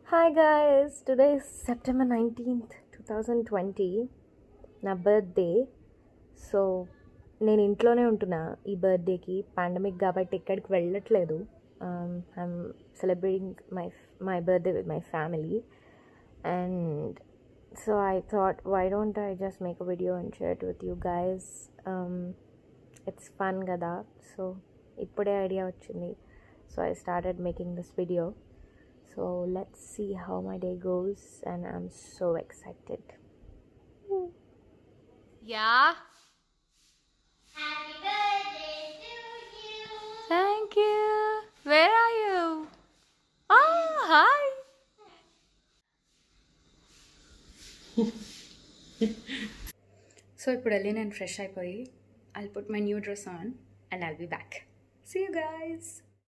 Hi guys, today is September 19th, 2020. నా birthday so నేను ఇంట్లోనే ఉంటున్నా ఈ బర్త్డేకి పాండమిక్ కాబట్టి ఎక్కడికి వెళ్ళట్లేదు I'm celebrating my my birthday with my family and so I thought why don't I just make a video and share with you guys it's fun కదా సో ఇప్పుడే ఐడియా వచ్చింది so I started making this video So let's see how my day goes, and I'm so excited. Yeah. Happy birthday to you. Thank you. Where are you? Oh, hi. So ఇప్పుడు వెళ్ళి నేను fresh అయిపోయి I put my new dress on and I'll be back see you guys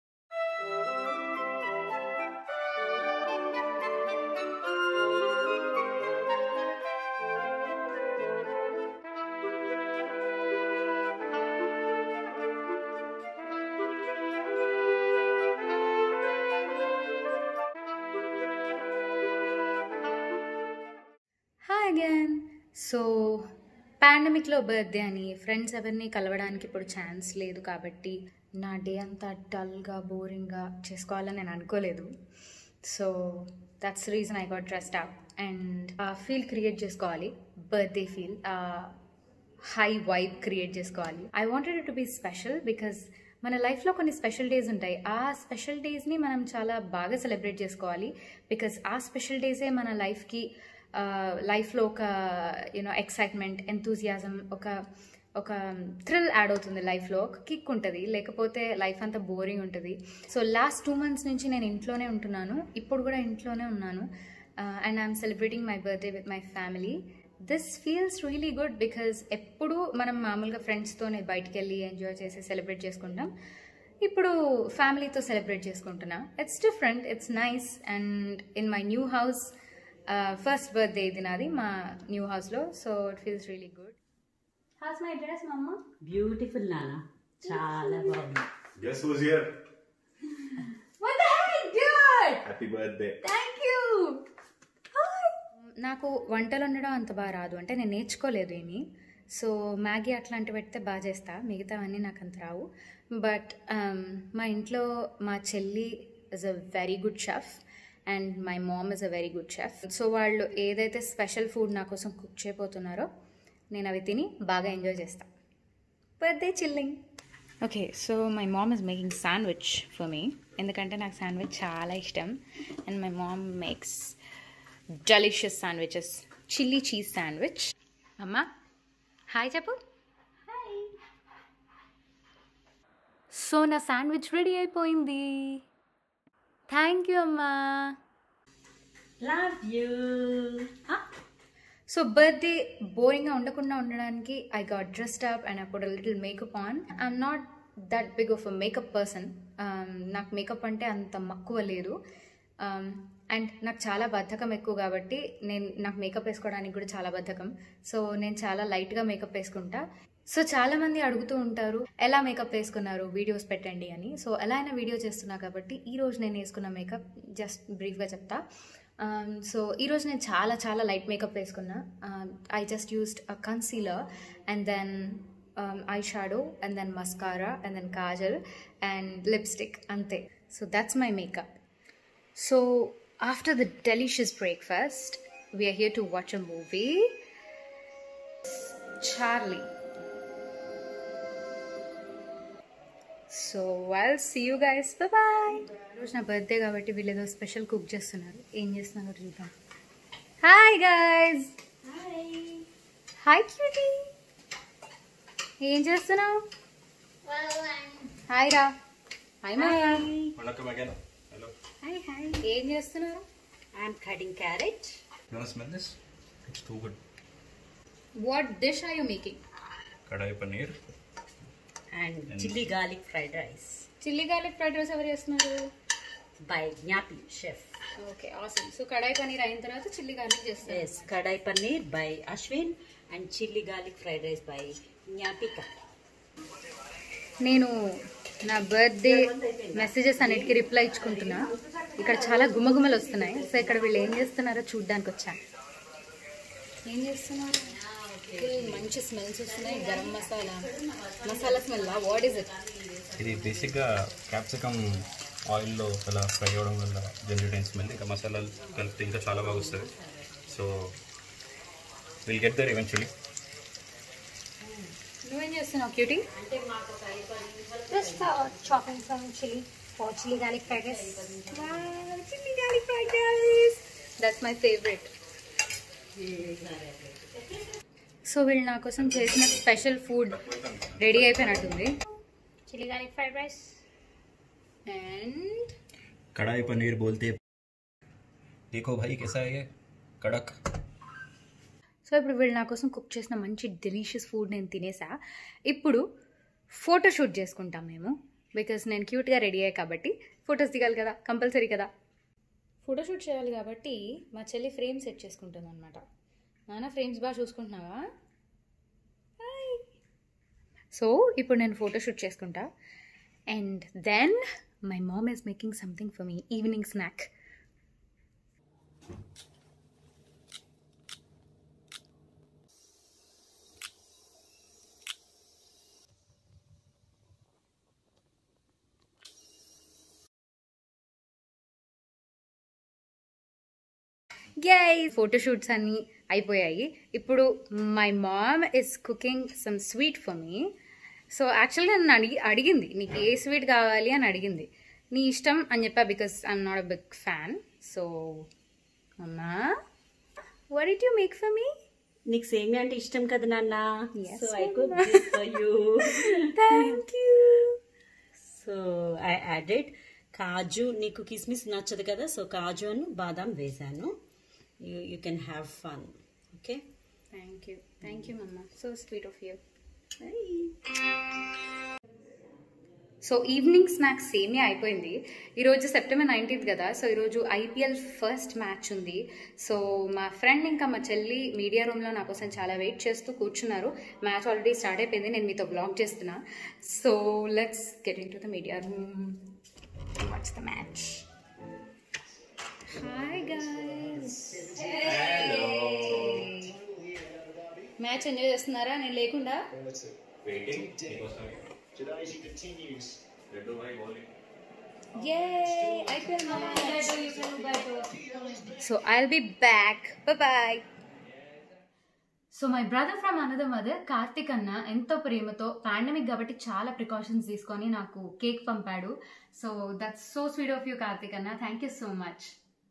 hi again so పాండమిక్లో birthday అని friends ఎవరిని కలవడానికి ఇప్పుడు chance లేదు కాబట్టి నా డే అంతా డల్గా బోరింగ్గా చేసుకోవాలని నేను అనుకోలేదు so that's reason I got dressed up and ఆ ఫీల్ క్రియేట్ చేసుకోవాలి birthday feel high vibe create చేసుకోవాలి I wanted to be special because మన లైఫ్లో కొన్ని స్పెషల్ డేస్ ఉంటాయి ఆ స్పెషల్ డేస్ని మనం చాలా బాగా సెలబ్రేట్ చేసుకోవాలి బికాజ్ ఆ స్పెషల్ డేసే మన లైఫ్కి లైఫ్లో ఒక యూనో ఎక్సైట్మెంట్ ఎంతూజియాజం ఒక ఒక థ్రిల్ యాడ్ అవుతుంది లైఫ్లో ఒక కిక్ ఉంటుంది లేకపోతే లైఫ్ అంతా బోరింగ్ ఉంటుంది సో లాస్ట్ టూ మంత్స్ నుంచి నేను ఇంట్లోనే ఉంటున్నాను ఇప్పుడు కూడా ఇంట్లోనే ఉన్నాను and I'm celebrating my birthday with my family this feels really good because ఎప్పుడు మనం మామూలుగా ఫ్రెండ్స్తోనే బయటికి వెళ్ళి ఎంజాయ్ చేసి సెలబ్రేట్ చేసుకుంటాం ఇప్పుడు ఫ్యామిలీతో సెలబ్రేట్ చేసుకుంటున్నా it's different it's nice and in my new house first birthday ఇది నాది మా న్యూ హౌస్లో so it feels really good house my dress మా అమ్మ బ్యూటిఫుల్ నాన్న చాలా బాగుంది Guess who's here? What the heck, dude? Happy birthday. Thank you నాకు వంటలు వండడం అంత బాగా రాదు అంటే నేను నేర్చుకోలేదు ఏమి సో మ్యాగీ అట్లాంటివి పెడితే బాగా చేస్తా మిగతావన్నీ నాకు అంత రావు బట్ మా ఇంట్లో మా చెల్లి is a very good chef and my mom is a very good chef so వాళ్ళు ఏదైతే స్పెషల్ ఫుడ్ నా కోసం కుక్ చేయబోతున్నారో నేను అవి తిని బాగా ఎంజాయ్ చేస్తాను birthday chilling okay so my mom is making sandwich for me ఎందుకంటే నాకు శాండ్విచ్ చాలా ఇష్టం and my mom makes delicious sandwiches chilli cheese sandwich అమ్మా హాయ్ చెప్పు సో నా శాండ్విచ్ రెడీ అయిపోయింది థ్యాంక్ యూ అమ్మా లవ్ యూ సో బర్త్డే బోరింగ్గా ఉండకుండా ఉండడానికి I got dressed up and I put little makeup on I'm not that big of a makeup person నాకు makeup అంటే అంత మక్కువ లేదు అండ్ నాకు చాలా బద్ధకం ఎక్కువ కాబట్టి నేను నాకు మేకప్ వేసుకోవడానికి కూడా చాలా బద్ధకం సో నేను చాలా లైట్గా మేకప్ వేసుకుంటా సో చాలా మంది అడుగుతూ ఉంటారు ఎలా మేకప్ వేసుకున్నారు వీడియోస్ పెట్టండి అని సో ఎలా అయినా వీడియో చేస్తున్నా కాబట్టి ఈ రోజు నేను వేసుకున్న మేకప్ జస్ట్ బ్రీఫ్గా చెప్తా సో ఈరోజు నేను చాలా చాలా లైట్ మేకప్ వేసుకున్నా I just used a concealer and then I shadow and then mascara and then kajal and lipstick అంతే so that's my makeup so after the delicious breakfast we're here to watch a movie Charlie so well see you guys bye రోజు నా birthday కాబట్టి వీళ్ళు ఏదో special cook చేస్తున్నారు ఏం చేస్తున్నారో చూద్దాం హాయ్ గైస్ హాయ్ క్యూటీ ఏం చేస్తున్నావు Well, I'm హాయ్ రా హాయ్ మా Welcome again. Hello. Hi hi ఏం చేస్తున్నారు I'm cutting carrot You wanna smell this? It's too good. What dish are you making Kadai paneer. And chilli garlic fried rice chilli garlic fried rice ఎవరు చేస్తున్నారు by జ్ఞాపి chef okay awesome so kadai paneer అయిన తర్వాత chilli garlic చేస్తారు yes kadai paneer by Ashwin and chilli garlic fried rice by Gnapika నేను నా birthday messages అన్నిటికీ reply ఇచ్చుకుంటున్నా ఇక్కడ చాలా గుమ్మగుమ్మలు వస్తున్నాయి సో ఇక్కడ వీళ్ళు ఏం చేస్తున్నారో చూడ్డానికి వచ్చాను ఏం చేస్తున్నారు Full మంచి స్మెల్స్ వస్తున్నాయి garam masala masala smell what is it ఇది బేసిక్గా క్యాప్సికమ్ ఆయిల్లో అలా ఫ్రై అవ్వడం వల్ల జనరేట్ అయిన స్మెల్ ఇంకా మసాలాలు కలిపితే ఇంకా చాలా బాగా వస్తుంది so will get there eventually నువ్వేం చేస్తున్నావు cutie Just uh, chopping some chili for chili garlic fried rice. Chilli garlic fried rice that's my favourite so వీళ్ళు నా కోసం చేసిన స్పెషల్ ఫుడ్ రెడీ అయిపోయినట్టుంది Chili garlic fried rice. And kadai paneer बोलते देखो भाई कैसा है ये कड़क సో ఇప్పుడు వీళ్ళు నా కోసం కుక్ చేసిన మంచి డెలీషియస్ ఫుడ్ నేను తినేసా ఇప్పుడు ఫోటో షూట్ చేసుకుంటాం మేము బికాస్ నేను క్యూట్గా రెడీ అయ్యా కాబట్టి ఫొటోస్ దిగాలి కదా కంపల్సరీ కదా ఫోటో షూట్ చేయాలి కాబట్టి మా చెల్లి ఫ్రేమ్ సెట్ చేసుకుంటుంది అనమాట నాన్న ఫ్రేమ్స్ బాగా చూసుకుంటున్నావా సో ఇప్పుడు నేను ఫోటో షూట్ చేసుకుంటా and then my mom is making something for me evening snack yay photoshoots అన్నీ అయిపోయాయి ఇప్పుడు my mom is cooking some sweet for me so యాక్చువల్గా నన్ను అడిగి అడిగింది నీకు ఏ స్వీట్ కావాలి అని అడిగింది నీ ఇష్టం అని చెప్పా because I'm not a big fan so అమ్మా what it you make for me నీకు సేమియా అంటే ఇష్టం కదా నాన్న Yes, so I cook this for you thank you so I added కాజు నీకు కిస్మిస్ నచ్చదు కదా సో కాజు అను బాదాం వేసాను you you can have fun okay thank you thank you మమ్మ so sweet of you so evening snacks same అయిపోయింది ఈరోజు సెప్టెంబర్ నైన్టీన్త్ కదా సో ఈరోజు ఐపీఎల్ ఫస్ట్ మ్యాచ్ ఉంది సో మా ఫ్రెండ్ ఇంకా మా చెల్లి మీడియా రూమ్లో నా కోసం చాలా వెయిట్ చేస్తూ కూర్చున్నారు మ్యాచ్ ఆల్రెడీ స్టార్ట్ అయిపోయింది నేను మీతో బ్లాగ్ చేస్తున్నా so let's get into the media room what's the match hi guys match enjoy చేస్తున్నారా నేను లేకుండా Yay! IPL So I'll be back. Bye bye. So my brother from another mother Karthik అన్న ఎంతో ప్రేమతో పాండమిక్ కాబట్టి చాలా precautions తీసుకొని నాకు కేక్ పంపాడు so that's so sweet of you Karthik అన్న thank you so much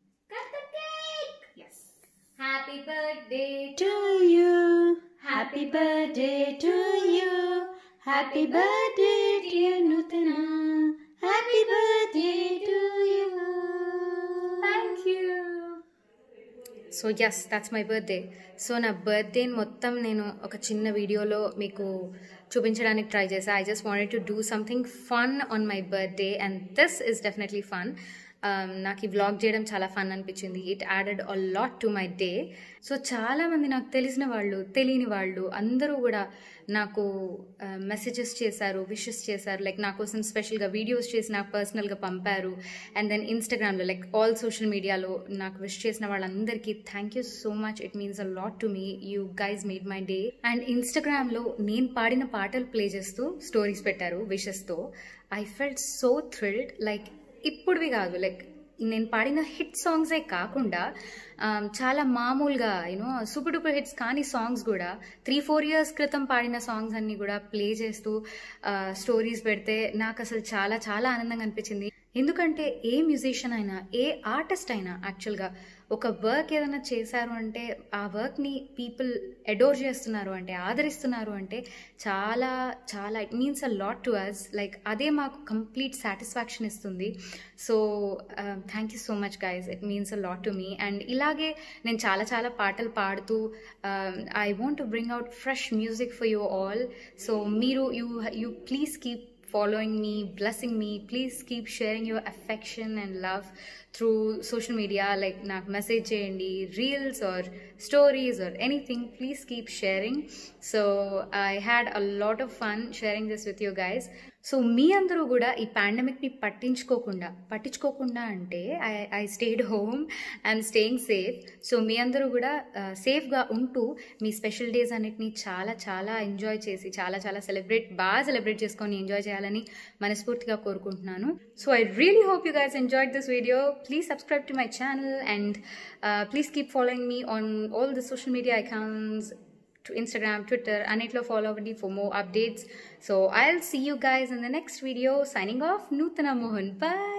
yes happy birthday to you happy birthday to you happy birthday dear Nuthana happy birthday to you thank you so yes that's my birthday so నా బర్త్డేని మొత్తం నేను ఒక చిన్న వీడియోలో మీకు చూపించడానికి ట్రై చేసా I just wanted to do something fun on my birthday and this is definitely fun నాకు ఈ వ్లాగ్ చేయడం చాలా ఫన్ అనిపించింది it added a lot to my day so చాలామంది నాకు తెలిసిన వాళ్ళు తెలియని వాళ్ళు అందరూ కూడా నాకు మెసేజెస్ చేశారు విషెస్ చేశారు లైక్ నా కోసం స్పెషల్గా వీడియోస్ చేసి నాకు పర్సనల్గా పంపారు అండ్ దెన్ ఇన్స్టాగ్రామ్లో లైక్ ఆల్ సోషల్ మీడియాలో నాకు విష్ చేసిన వాళ్ళందరికీ thank you so much it means a lot to me you guys made my day and ఇన్స్టాగ్రామ్లో నేను పాడిన పాటలు ప్లే చేస్తూ స్టోరీస్ పెట్టారు విషెస్తో I felt so thrilled like ఇప్పుడువి కాదు లైక్ నేను పాడిన హిట్ సాంగ్సే కాకుండా చాలా మామూలుగా యూనో సూపర్ డూపర్ హిట్స్ కానీ సాంగ్స్ కూడా త్రీ ఫోర్ ఇయర్స్ క్రితం పాడిన సాంగ్స్ అన్ని కూడా ప్లే చేస్తూ స్టోరీస్ పెడితే నాకు అసలు చాలా చాలా ఆనందంగా అనిపించింది ఎందుకంటే ఏ మ్యూజిషియన్ అయినా ఏ ఆర్టిస్ట్ అయినా యాక్చువల్గా ఒక వర్క్ ఏదైనా చేశారు అంటే ఆ వర్క్ని పీపుల్ అడోర్ చేస్తున్నారు అంటే ఆదరిస్తున్నారు అంటే చాలా చాలా it means a lot to us like అదే మాకు కంప్లీట్ సాటిస్ఫాక్షన్ ఇస్తుంది so thank you so much guys it means a lot to me and ఇలాగే నేను చాలా చాలా పాటలు పాడుతూ I want to bring out fresh music for you all so మీరు you you please keep following me, blessing me. Please keep sharing your affection and love through social media, like నాకు message చేయండి reels or stories or anything please keep sharing so I had a lot of fun sharing this with you guys so మీ అందరూ కూడా ఈ పాండమిక్ని పట్టించుకోకుండా పట్టించుకోకుండా అంటే I I stayed home I'm staying safe so మీ అందరూ కూడా సేఫ్గా ఉంటూ మీ స్పెషల్ డేస్ అన్నిటిని చాలా చాలా ఎంజాయ్ చేసి చాలా చాలా సెలబ్రేట్ బాగా సెలబ్రేట్ చేసుకొని ఎంజాయ్ చేయాలని మనస్ఫూర్తిగా కోరుకుంటున్నాను so I really hope you guys enjoyed this video please subscribe to my channel and please keep following me on all the social media accounts to Instagram, Twitter, Anitlo follow me for more updates. So I'll see you guys in the next video. Signing off, Nutana Mohan. Bye.